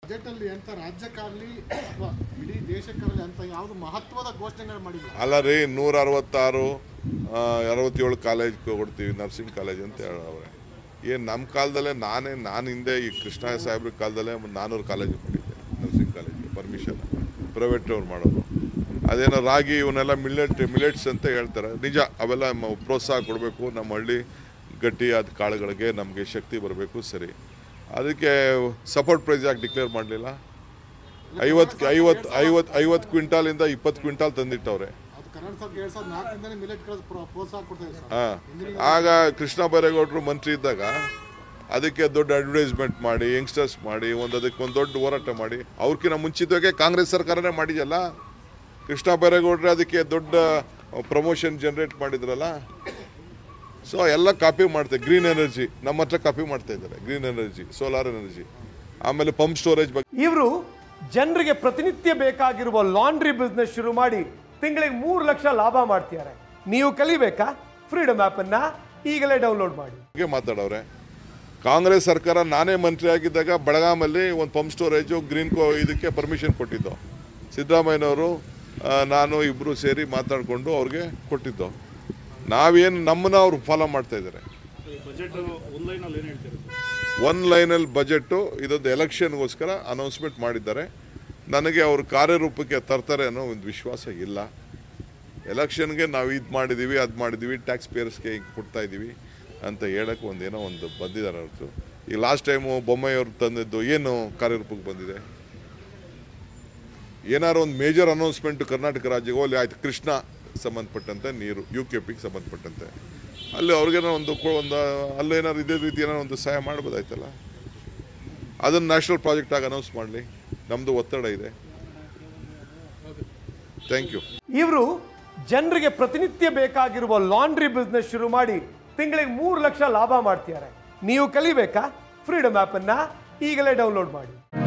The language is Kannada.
ಬಜೆಟ್ ಅಲ್ಲಿ ಅಂತ ರಾಜ್ಯಕ್ಕಾಗಲಿ ಅಥವಾ ಇಡೀ ದೇಶಕ್ಕಾಗಲಿ ಅಂತ ಯಾವುದು ಮಹತ್ವದ ಘೋಷಣೆಗಳು ಮಾಡಿಲ್ಲ ಅಲ್ಲ ರೀ ನೂರ ಅರವತ್ತಾರು ಆ, ಅರವತ್ತೇಳು ಕಾಲೇಜ್ ಕೊಡ್ತೀವಿ ನರ್ಸಿಂಗ್ ಕಾಲೇಜ್ ಅಂತ ಹೇಳವ್ರೆ ಏನು ನಮ್ಮ ಕಾಲದಲ್ಲೇ ನಾನೇ ನಾನು ಹಿಂದೆ ಈ ಕೃಷ್ಣ ಸಾಹೇಬ್ರ ಕಾಲದಲ್ಲೇ ಒಂದು ನಾನ್ನೂರು ಕಾಲೇಜ್ ಕೊಟ್ಟಿದ್ದೆ ನರ್ಸಿಂಗ್ ಕಾಲೇಜ್ಗೆ ಪರ್ಮಿಷನ್ ಪ್ರೈವೇಟ್ ಅವ್ರು ಮಾಡೋದು ಅದೇನೋ ರಾಗಿ ಇವನ್ನೆಲ್ಲ ಮಿಲೆಟ್ ಮಿಲೆಟ್ಸ್ ಅಂತ ಹೇಳ್ತಾರೆ ನಿಜ ಅವೆಲ್ಲ ಮ- ಪ್ರೋತ್ಸಾಹ ಕೊಡಬೇಕು ನಮ್ಮ ಹಳ್ಳಿ ಗಟ್ಟಿಯಾದ ಕಾಳುಗಳಿಗೆ ನಮಗೆ ಶಕ್ತಿ ಬರಬೇಕು ಸರಿ ಅದಕ್ಕೆ ಸಪೋರ್ಟ್ ಪ್ರೈಸ್ ಯಾಕೆ ಡಿಕ್ಲೇರ್ ಮಾಡಲಿಲ್ಲ ಐವತ್ತು ಐವತ್ತು ಐವತ್ತು ಐವತ್ತು ಕ್ವಿಂಟಾಲಿಂದ ಇಪ್ಪತ್ತು ಕ್ವಿಂಟಾಲ್ ತಂದಿಟ್ಟವ್ರೆ ಅದು ಕನ್ನಡ ಸರ್ಕಾರ ಎರಡ್ ಸಾವಿರದ ನಾಲ್ಕರಿಂದಲೇ ಮಿಲೆಟ್ ಪ್ರೋತ್ಸಾಹ ಕೊಡ್ತಾ ಇದೆ ಸರ್ ಹಾ. ಆಗ ಕೃಷ್ಣ ಬೈರೇಗೌಡರು ಮಂತ್ರಿ ಇದ್ದಾಗ ಅದಕ್ಕೆ ದೊಡ್ಡ ಅಡ್ವರ್ಟೈಸ್ಮೆಂಟ್ ಮಾಡಿ ಯಂಗ್ಸ್ಟರ್ಸ್ ಮಾಡಿ ಒಂದು ಅದಕ್ಕೆ ಒಂದು ದೊಡ್ಡ ಹೋರಾಟ ಮಾಡಿ ಅವ್ರಕ್ಕಿಂತ ಮುಂಚಿತವಾಗೆ ಕಾಂಗ್ರೆಸ್ ಸರ್ಕಾರನೇ ಮಾಡಿದಲ್ಲ ಕೃಷ್ಣ ಬೈರೇಗೌಡರು ಅದಕ್ಕೆ ದೊಡ್ಡ ಪ್ರಮೋಷನ್ ಜನರೇಟ್ ಮಾಡಿದ್ರಲ್ಲ ಸೊ ಎಲ್ಲ ಕಾಪಿ ಮಾಡ್ತಾರೆ ಗ್ರೀನ್ ಎನರ್ಜಿ ನಮ್ಮ ಹತ್ರ ಕಾಪಿ ಮಾಡ್ತಾ ಇದ್ದಾರೆ ಗ್ರೀನ್ ಎನರ್ಜಿ ಸೋಲಾರ್ ಎನರ್ಜಿ ಆಮೇಲೆ ಪಂಪ್ ಸ್ಟೋರೇಜ್ ಬಗ್ಗೆ ಇವರು ಜನರಿಗೆ ಪ್ರತಿನಿತ್ಯ ಬೇಕಾಗಿರುವ ಲಾಂಡ್ರಿ ಬಿಸ್ನೆಸ್ ಶುರು ಮಾಡಿ ತಿಂಗಳಿಗೆ ಮೂರು ಲಕ್ಷ ಲಾಭ ಮಾಡ್ತಿದ್ದಾರೆ ನೀವು ಕಲಿಬೇಕಾ ಫ್ರೀಡಮ್ ಅನ್ನ ಈಗಲೇ ಡೌನ್ಲೋಡ್ ಮಾಡಿ ಬಗ್ಗೆ ಮಾತಾಡವ್ರೆ ಕಾಂಗ್ರೆಸ್ ಸರ್ಕಾರ ನಾನೇ ಮಂತ್ರಿ ಆಗಿದ್ದಾಗ ಬೆಳಗಾಮಲ್ಲಿ ಒಂದು ಪಂಪ್ ಸ್ಟೋರೇಜು ಗ್ರೀನ್ ಕೋ ಇದಕ್ಕೆ ಪರ್ಮಿಷನ್ ಕೊಟ್ಟಿದ್ದು ಸಿದ್ದರಾಮಯ್ಯನವರು ಆ, ನಾನು ಇಬ್ಬರು ಸೇರಿ ಮಾತಾಡಿಕೊಂಡು ಅವ್ರಿಗೆ ಕೊಟ್ಟಿದ್ದು ನಾವೇನು ನಮ್ಮನ್ನ ಅವ್ರು ಫಾಲೋ ಮಾಡ್ತಾ ಇದ್ದಾರೆ ಬಜೆಟ್ ಆನ್ಲೈನಲ್ಲಿ ಏನು ಹೇಳ್ತೀರಿ ಒನ್ ಲೈನಲ್ಲಿ ಬಜೆಟ್ಟು ಇದೊಂದು ಎಲೆಕ್ಷನ್ಗೋಸ್ಕರ ಅನೌನ್ಸ್ಮೆಂಟ್ ಮಾಡಿದ್ದಾರೆ ನನಗೆ ಅವ್ರ ಕಾರ್ಯರೂಪಕ್ಕೆ ತರ್ತಾರೆ ಅನ್ನೋ ಒಂದು ವಿಶ್ವಾಸ ಇಲ್ಲ ಎಲೆಕ್ಷನ್ಗೆ ನಾವು ಇದು ಮಾಡಿದ್ದೀವಿ ಅದು ಮಾಡಿದ್ದೀವಿ ಟ್ಯಾಕ್ಸ್ ಪೇಯರ್ಸ್ಗೆ ಹಿಂಗೆ ಕೊಡ್ತಾ ಇದ್ದೀವಿ ಅಂತ ಹೇಳಕ್ಕೆ ಒಂದು ಏನೋ ಒಂದು ಬಂದಿದ್ದಾರೆ ಅವ್ರದ್ದು ಈಗ ಲಾಸ್ಟ್ ಟೈಮು ಬೊಮ್ಮಾಯಿಯವ್ರು ತಂದಿದ್ದು ಏನು ಕಾರ್ಯರೂಪಕ್ಕೆ ಬಂದಿದೆ ಏನಾದ್ರು ಒಂದು ಮೇಜರ್ ಅನೌನ್ಸ್ಮೆಂಟ್ ಕರ್ನಾಟಕ ರಾಜ್ಯಕ್ಕೆ ಅಲ್ಲಿ ಆಯ್ತು ಕೃಷ್ಣ ಸಂಬಂಧಪಟ್ಟಂತೆ ನೀರು ಯು ಕೆ ಪಿಗೆ ಸಂಬಂಧಪಟ್ಟಂತೆ ಅಲ್ಲಿ ಅವ್ರಿಗೇನೋ ಒಂದು ಕೊ- ಒಂದು ಅಲ್ಲೇನಾದ್ರು ಇದೇ ರೀತಿ ಏನೋ ಒಂದು ಸಹಾಯ ಮಾಡ್ಬೋದಾಯ್ತಲ್ಲ ಅದನ್ನು ನ್ಯಾಷನಲ್ ಪ್ರಾಜೆಕ್ಟ್ ಆಗಿ ಅನೌನ್ಸ್ ಮಾಡಲಿ ನಮ್ಮದು ಒತ್ತಡ ಇದೆ ಥ್ಯಾಂಕ್ ಯು ಇವರು ಜನರಿಗೆ ಪ್ರತಿನಿತ್ಯ ಬೇಕಾಗಿರುವ ಲಾಂಡ್ರಿ ಬಿಸ್ನೆಸ್ ಶುರು ಮಾಡಿ ತಿಂಗಳಿಗೆ ಮೂರು ಲಕ್ಷ ಲಾಭ ಮಾಡ್ತಿದ್ದಾರೆ ನೀವು ಕಲಿಬೇಕಾ ಫ್ರೀಡಮ್ ಅನ್ನ ಈಗಲೇ ಡೌನ್ಲೋಡ್ ಮಾಡಿ